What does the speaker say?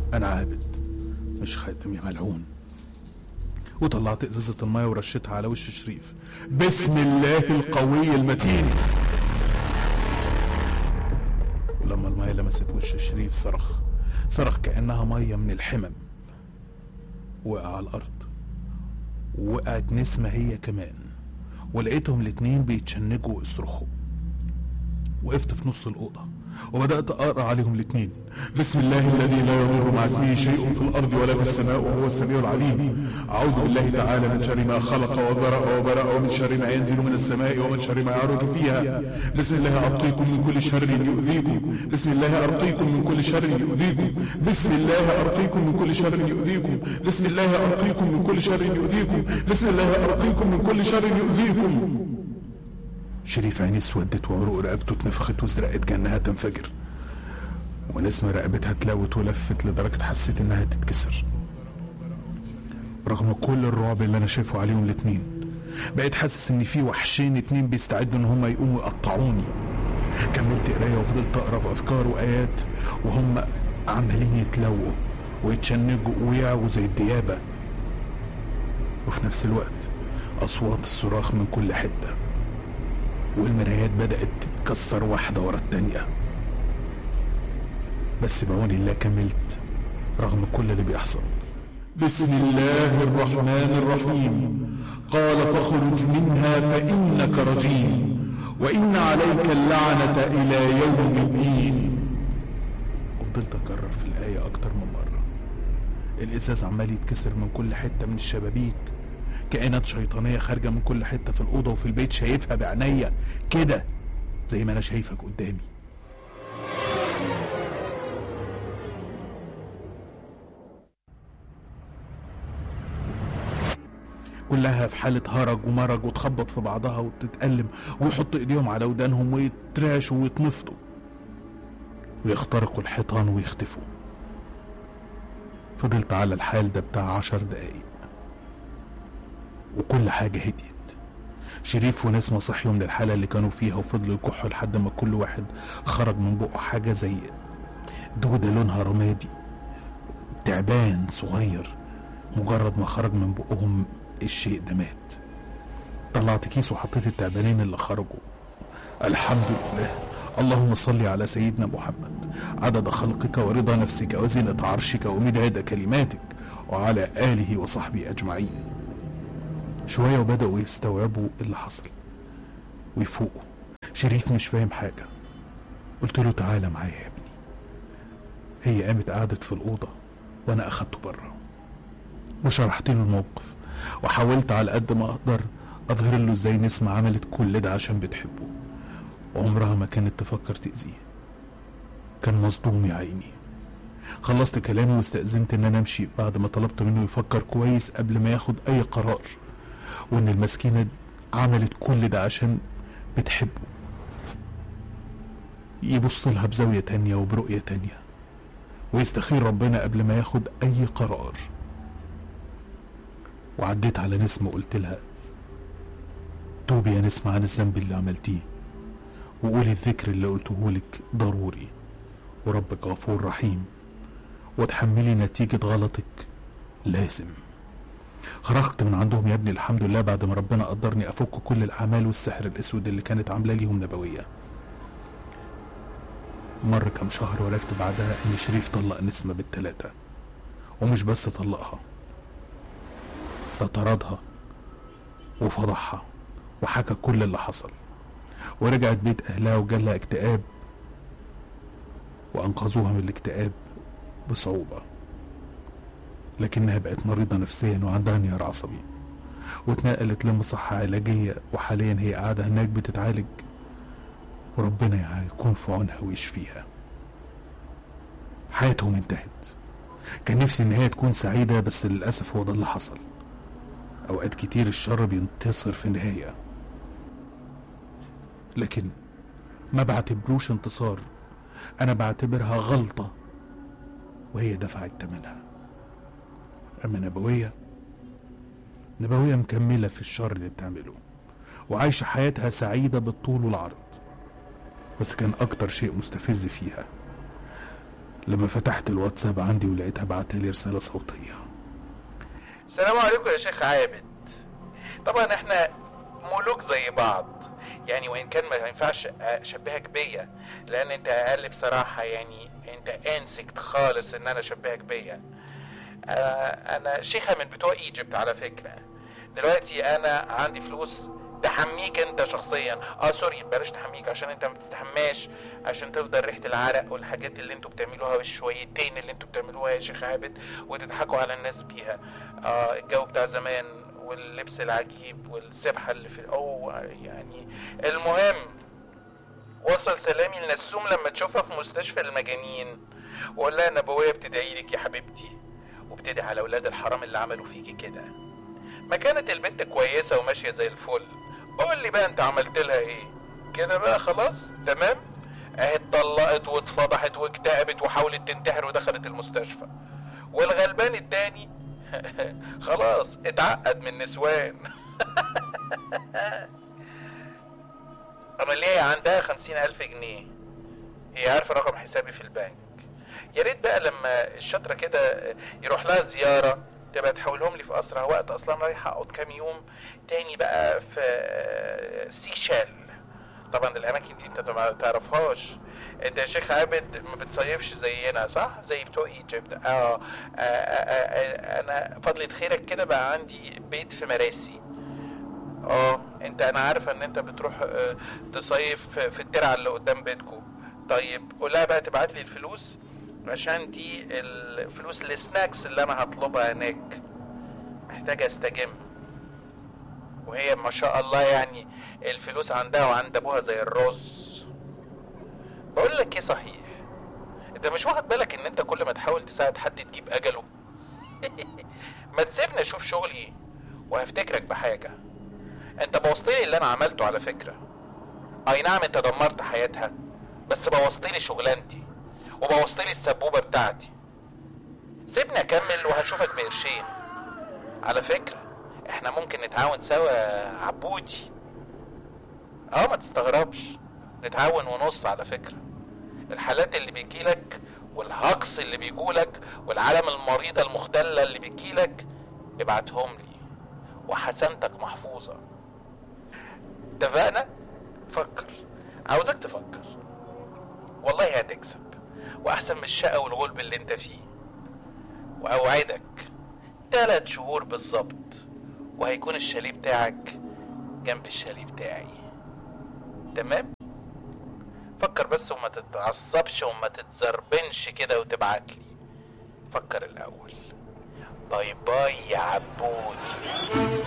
انا عابد مش خاتم يا ملعون وطلعت ازازة المية ورشيتها على وش شريف بسم الله القوي المتين ولما المية لمست وش شريف صرخ صرخ كأنها مية من الحمم وقع على الأرض وقعت نسمة هي كمان ولقيتهم الاتنين بيتشنجوا ويصرخوا وقفت في نص الأوضة وبدأت أقرأ عليهم الاتنين بسم الله الذي لا يضر مع اسمه شيء في الأرض ولا في السماء وهو السميع العليم أعوذ بالله تعالى من شر ما خلق وبرأ وبرأ ومن شر ما ينزل من السماء ومن شر ما يعرج فيها بسم الله أرقيكم من كل شر يؤذيكم بسم الله أرقيكم من كل شر يؤذيكم بسم الله أرقيكم من كل شر يؤذيكم بسم الله أرقيكم من كل شر يؤذيكم بسم الله أرقيكم من كل شر يؤذيكم شريف عيني اسودت وعروق رقبته اتنفخت وازرقت كانها تنفجر ونسمة رقبتها اتلوت ولفت لدرجة حسيت انها تتكسر رغم كل الرعب اللي انا شايفه عليهم الاتنين بقيت حاسس ان في وحشين اتنين بيستعدوا ان هما يقوموا يقطعوني كملت قرايه وفضلت اقرا في اذكار وايات وهم عمالين يتلووا ويتشنجوا ويعوا زي الديابه وفي نفس الوقت اصوات الصراخ من كل حته والمرايات بدأت تتكسر واحدة ورا التانية بس بعون الله كملت رغم كل اللي بيحصل بسم الله الرحمن الرحيم قال فاخرج منها فإنك رجيم وإن عليك اللعنة إلى يوم الدين وفضلت أكرر في الآية أكتر من مرة الإزاز عمال يتكسر من كل حتة من الشبابيك كائنات شيطانية خارجة من كل حتة في الأوضة وفي البيت شايفها بعينيا كده زي ما أنا شايفك قدامي كلها في حالة هرج ومرج وتخبط في بعضها وتتألم ويحطوا ايديهم على ودانهم ويتراشوا ويتنفضوا ويخترقوا الحيطان ويختفوا فضلت على الحال ده بتاع عشر دقايق وكل حاجة هديت شريف ونسمة صحيوا من الحالة اللي كانوا فيها وفضلوا يكحوا لحد ما كل واحد خرج من بقه حاجة زي دودة لونها رمادي تعبان صغير مجرد ما خرج من بقهم الشيء ده مات طلعت كيس وحطيت التعبانين اللي خرجوا الحمد لله اللهم صل على سيدنا محمد عدد خلقك ورضا نفسك وزنة عرشك ومداد كلماتك وعلى آله وصحبه أجمعين شوية وبدأوا يستوعبوا اللي حصل ويفوقوا شريف مش فاهم حاجة قلت له تعالى معايا يا ابني هي قامت قعدت في الأوضة وأنا أخدته بره وشرحت له الموقف وحاولت على قد ما أقدر أظهر له إزاي نسمة عملت كل ده عشان بتحبه وعمرها ما كانت تفكر تأذيه كان مصدوم يا عيني خلصت كلامي واستأذنت إن أنا أمشي بعد ما طلبت منه يفكر كويس قبل ما ياخد أي قرار وإن المسكينة عملت كل ده عشان بتحبه يبص لها بزاوية تانية وبرؤية تانية ويستخير ربنا قبل ما ياخد أي قرار وعديت على نسمة وقلت لها توبي يا نسمة عن الذنب اللي عملتيه وقولي الذكر اللي قلته لك ضروري وربك غفور رحيم وتحملي نتيجة غلطك لازم خرجت من عندهم يا ابني الحمد لله بعد ما ربنا قدرني افك كل الاعمال والسحر الاسود اللي كانت عامله ليهم نبويه مر كام شهر وعرفت بعدها ان شريف طلق نسمه بالتلاته ومش بس طلقها ده طردها وفضحها وحكى كل اللي حصل ورجعت بيت اهلها وجالها اكتئاب وانقذوها من الاكتئاب بصعوبه لكنها بقت مريضة نفسيا وعندها انهيار عصبي واتنقلت لمصحة علاجية وحاليا هي قاعدة هناك بتتعالج وربنا يكون في عونها ويشفيها حياتهم انتهت كان نفسي ان هي تكون سعيدة بس للأسف هو ده اللي حصل أوقات كتير الشر بينتصر في النهاية لكن ما بعتبروش انتصار أنا بعتبرها غلطة وهي دفعت تمنها أما نبوية نبوية مكملة في الشر اللي بتعمله وعايشة حياتها سعيدة بالطول والعرض بس كان أكتر شيء مستفز فيها لما فتحت الواتساب عندي ولقيتها بعتلي رسالة صوتية السلام عليكم يا شيخ عابد طبعا احنا ملوك زي بعض يعني وان كان ما ينفعش اشبهك بيا لان انت اقل بصراحة يعني انت انسكت خالص ان انا اشبهك بيا آه، انا شيخة من بتوع ايجيبت على فكرة دلوقتي انا عندي فلوس تحميك انت شخصيا اه سوري بلاش تحميك عشان انت ما بتستحماش عشان تفضل ريحه العرق والحاجات اللي انتوا بتعملوها والشويتين اللي انتوا بتعملوها يا شيخ عابد وتضحكوا على الناس بيها اه الجو بتاع زمان واللبس العجيب والسبحه اللي في اوه يعني المهم وصل سلامي لنسوم لما تشوفها في مستشفى المجانين وقول لها انا ابويا بتدعي لك يا حبيبتي وبتدعي على اولاد الحرام اللي عملوا فيكي كده ما كانت البنت كويسه وماشيه زي الفل قول لي بقى انت عملت لها ايه كده بقى خلاص تمام اهي اتطلقت واتفضحت واكتئبت وحاولت تنتحر ودخلت المستشفى والغلبان التاني خلاص اتعقد من نسوان امال ليه عندها خمسين الف جنيه هي عارفه رقم حسابي في البنك يا ريت بقى لما الشاطره كده يروح لها زياره تبقى تحولهم لي في اسرع وقت اصلا رايح اقعد كام يوم تاني بقى في سيشال طبعا الاماكن دي انت ما تعرفهاش انت يا شيخ عابد ما بتصيفش زينا صح زي بتوع ايجيبت اه, آه, آه, آه انا فضلة خيرك كده بقى عندي بيت في مراسي اه انت انا عارفه ان انت بتروح آه تصيف في الترعه اللي قدام بيتكو طيب قولها بقى تبعت لي الفلوس عشان دي الفلوس السناكس اللي انا هطلبها هناك محتاجة استجم وهي ما شاء الله يعني الفلوس عندها وعند ابوها زي الرز بقول لك ايه صحيح انت مش واخد بالك ان انت كل ما تحاول تساعد حد تجيب اجله ما تسيبني اشوف شغلي وهفتكرك بحاجة انت بوظتلي اللي انا عملته على فكرة اي نعم انت دمرت حياتها بس بوظتلي شغلانتي وبوظتلي السبوبة بتاعتي سيبني اكمل وهشوفك بقرشين على فكرة احنا ممكن نتعاون سوا عبودي اه ما تستغربش نتعاون ونص على فكرة الحالات اللي بيجيلك والهقص اللي بيجولك والعالم المريضة المختلة اللي بيجيلك ابعتهم لي وحسنتك محفوظة اتفقنا فكر عاوزك تفكر والله هتكسب واحسن من الشقة والغلب اللي انت فيه واوعدك تلات شهور بالظبط وهيكون الشاليه بتاعك جنب الشاليه بتاعي تمام فكر بس وما تتعصبش وما تتزربنش كده وتبعتلي فكر الاول باي باي يا عبودي